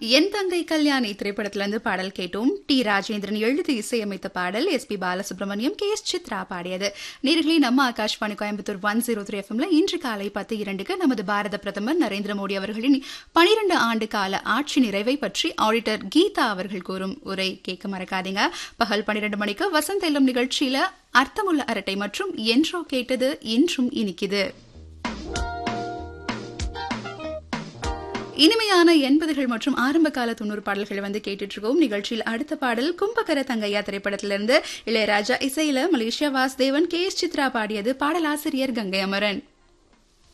என் தங்கை கல்யாணி திரைப்படத்திலிருந்து பாடல் கேட்டோம் டி ராஜேந்திரன் எழுதி இசையமைத்த பாடல் S P Balasubrahmanyam K S Chithra பாடியது நேர்களே நம்ம Akashvani Coimbatore one zero three எஃப்எம்ல இன்று காலை பத்து இரண்டுக்கு நமது பாரத பிரதமர் நரேந்திர மோடி அவர்களின் பனிரெண்டு ஆண்டு கால ஆட்சி நிறைவை பற்றி ஆடிட்டர் கீதா அவர்கள் கூறும் உரை கேட்க மறக்காதீங்க பகல் பன்னிரண்டு மணிக்கு வசந்த் எல்லும் நிகழ்ச்சியில அர்த்தமுள்ள அரட்டை மற்றும் என்றோ கேட்டது இன்றும் இனிக்குது இனிமையான எண்பதுகள் மற்றும் ஆரம்ப கால தொண்ணூறு பாடல்களை வந்து கேட்டுட்டு இருக்கோம் நிகழ்ச்சியில் அடுத்த பாடல் கும்பகர தங்கையா திரைப்படத்திலிருந்து இளையராஜா இசையில Malaysia Vasudevan K S Chithra பாடியது பாடலாசிரியர் கங்கை அமரன்